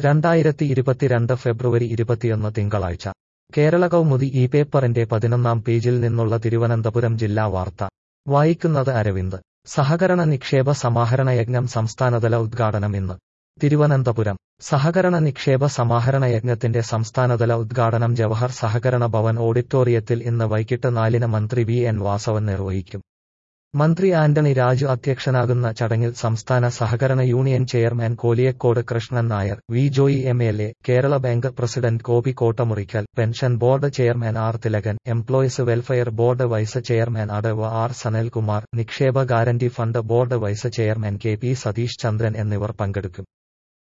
രണ്ടായിരത്തി ഇരുപത്തിരണ്ട് ഫെബ്രുവരി ഇരുപത്തിയൊന്ന് തിങ്കളാഴ്ച കേരള കൗമുദി ഈ പേപ്പറിന്റെ പതിനൊന്നാം പേജിൽ നിന്നുള്ള തിരുവനന്തപുരം ജില്ലാ വാർത്ത വായിക്കുന്നത് അരവിന്ദ് സഹകരണ നിക്ഷേപ സമാഹരണ യജ്ഞം സംസ്ഥാനതല ഉദ്ഘാടനം ഇന്ന് തിരുവനന്തപുരം സഹകരണ നിക്ഷേപ സമാഹരണ യജ്ഞത്തിന്റെ സംസ്ഥാനതല ഉദ്ഘാടനം ജവഹർ സഹകരണ ഭവൻ ഓഡിറ്റോറിയത്തിൽ ഇന്ന് വൈകിട്ട് നാലിന് മന്ത്രി വി എൻ വാസവൻ നിർവഹിക്കും മന്ത്രി ആന്റണി രാജു അധ്യക്ഷനാകുന്ന ചടങ്ങിൽ സംസ്ഥാന സഹകരണ union chairman Koliyakode Krishnan Nair V Joy M L A Kerala bank president Gopi Kottamurickal pension board chairman R Thilakan employees welfare board vice chairman അടവ് ആർ സനൽകുമാർ നിക്ഷേപ guarantee fund board vice chairman K P Satheesh Chandran എന്നിവർ പങ്കെടുക്കും